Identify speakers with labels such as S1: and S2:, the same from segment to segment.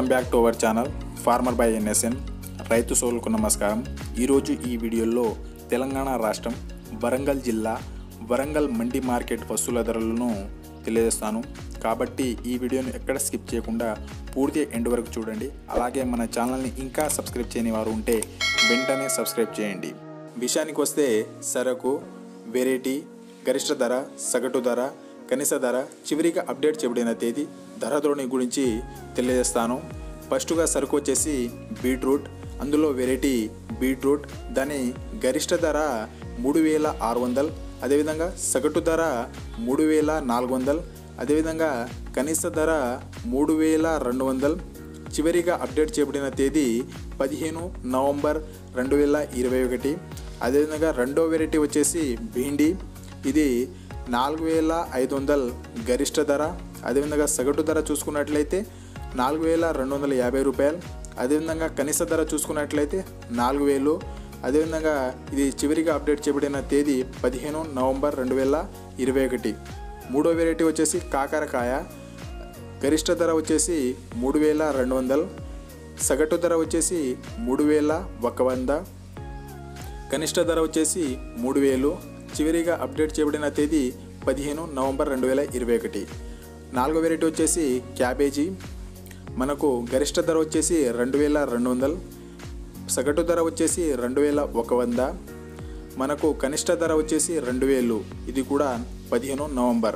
S1: back to our channel farmer by NSN రైతు సోలుకు నమస్కారం ఈరోజు ఈ వీడియోలో తెలంగాణ రాష్ట్రం వరంగల్ జిల్లా వరంగల్ మండి మార్కెట్ వస్తువుల ధరలను తెలియజేస్తాను కాబట్టి ఈ వీడియోని ఎక్కడ స్కిప్ చేయకుండా పూర్తి ఎండ్ వరకు చూడండి అలాగే మన ఛానల్ని ఇంకా సబ్స్క్రైబ్ చేయని వారు ఉంటే వెంటనే సబ్స్క్రైబ్ చేయండి విషయానికి వస్తే సరకు వెరైటీ గరిష్ట ధర సగటు ధర కనీస ధర చివరిగా అప్డేట్ చేయబడిన తేదీ ధర ధోరణి గురించి తెలియజేస్తాను ఫస్ట్గా సరుకు వచ్చేసి బీట్రూట్ అందులో వెరైటీ బీట్రూట్ దాని గరిష్ట ధర మూడు వేల ఆరు వందలు అదేవిధంగా సగటు ధర మూడు వేల నాలుగు వందలు అదేవిధంగా కనీస ధర మూడు వేల రెండు వందలు చివరిగా అప్డేట్ చేయబడిన తేదీ పదిహేను నవంబర్ రెండు వేల ఇరవై ఒకటి అదేవిధంగా రెండో వెరైటీ వచ్చేసి భిండి ఇది నాలుగు వేల ఐదు వందల గరిష్ట ధర అదేవిధంగా సగటు ధర చూసుకున్నట్లయితే నాలుగు వేల రెండు వందల యాభై రూపాయలు అదేవిధంగా కనీస ధర చూసుకున్నట్లయితే నాలుగు వేలు అదేవిధంగా ఇది చివరిగా అప్డేట్ చేయబడిన తేదీ పదిహేను నవంబర్ రెండు వేల ఇరవై ఒకటి మూడో వెరైటీ వచ్చేసి కాకరకాయ గరిష్ట ధర వచ్చేసి మూడు వేల రెండు వందలు సగటు ధర వచ్చేసి మూడు వేల ఒక వంద కనిష్ట ధర వచ్చేసి మూడు వేలు చివరిగా అప్డేట్ చేయబడిన తేదీ పదిహేను నవంబర్ రెండు వేల ఇరవై ఒకటి నాలుగో వెరైటీ వచ్చేసి క్యాబేజీ మనకు గరిష్ట ధర వచ్చేసి రెండు వేల రెండు వందలు సగటు ధర వచ్చేసి రెండు వేల ఒక వంద మనకు కనిష్ట ధర వచ్చేసి రెండు వేలు ఇది కూడా పదిహేను నవంబర్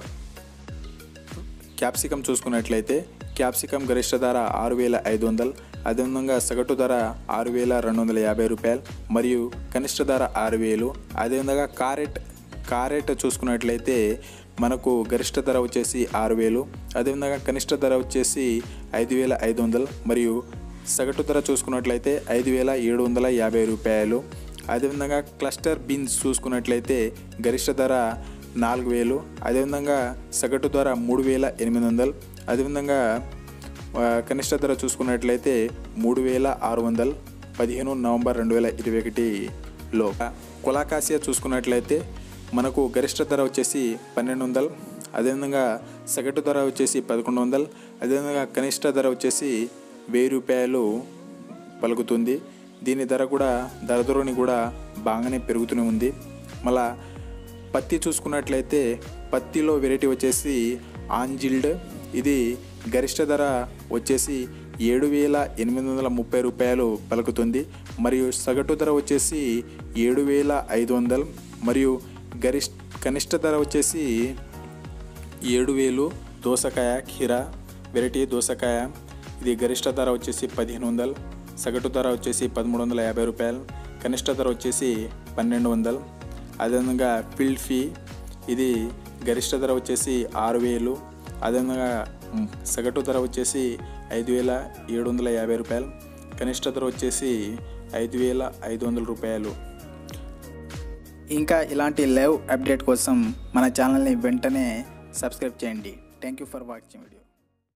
S1: క్యాప్సికం చూసుకున్నట్లయితే క్యాప్సికం గరిష్ట ధర ఆరు వేల ఐదు వందలు అదేవిధంగా సగటు ధర ఆరు వేల రెండు వందల యాభై రూపాయలు మరియు కనిష్ట ధర ఆరు వేలు అదేవిధంగా కారెట్ కారెట్ చూసుకున్నట్లయితే మనకు గరిష్ట ధర వచ్చేసి ఆరు వేలు అదేవిధంగా కనిష్ట ధర వచ్చేసి ఐదు వేల ఐదు వందలు మరియు సగటు ధర చూసుకున్నట్లయితే ఐదు వేల ఏడు వందల యాభై రూపాయలు అదేవిధంగా క్లస్టర్ బీన్స్ చూసుకున్నట్లయితే గరిష్ట ధర నాలుగు వేలు అదేవిధంగా సగటు ధర మూడు వేల ఎనిమిది వందలు అదేవిధంగా ఆ, కనిష్ట ధర చూసుకున్నట్లయితే మూడు వేల ఆరు వందలు పదిహేను నవంబర్ రెండు వేల ఇరవై ఒకటిలో కొలాకాసియా చూసుకున్నట్లయితే మనకు గరిష్ట ధర వచ్చేసి పన్నెండు వందలు అదేవిధంగా సగటు ధర వచ్చేసి పదకొండు వందలు అదేవిధంగా కనిష్ట ధర వచ్చేసి వెయ్యి రూపాయలు పలుకుతుంది దీని ధర కూడా ధర ధోరణి కూడా బాగానే పెరుగుతూనే ఉంది మళ్ళా పత్తి చూసుకున్నట్లయితే పత్తిలో వెరైటీ వచ్చేసి ఆంజిల్డ్ ఇది గరిష్ట ధర వచ్చేసి ఏడు వేల ఎనిమిది వందల ముప్పై రూపాయలు పలుకుతుంది మరియు సగటు ధర వచ్చేసి ఏడు వేల ఐదు వందలు మరియు గరిష్ కనిష్ట ధర వచ్చేసి ఏడు వేలు దోసకాయ కీర వెరైటీ దోసకాయ ఇది గరిష్ట ధర వచ్చేసి పదిహేను వందలు సగటు ధర వచ్చేసి పదమూడు వందల యాభై రూపాయలు కనిష్ట ధర వచ్చేసి పన్నెండు వందలు అదేవిధంగా ఫీల్డ్ ఫీ ఇది గరిష్ట ధర వచ్చేసి ఆరు వేలు అదేవిధంగా మ్, సగటు ధర వచ్చేసి ఐదు వేల ఏడు వందల యాభై రూపాయలు కనిష్ట ధర వచ్చేసి ఐదు వేల ఐదు వందల రూపాయలు
S2: ఇంకా ఇలాంటి లైవ్ అప్డేట్ కోసం మన ఛానల్ని వెంటనే సబ్స్క్రైబ్ చేయండి thank you for watching video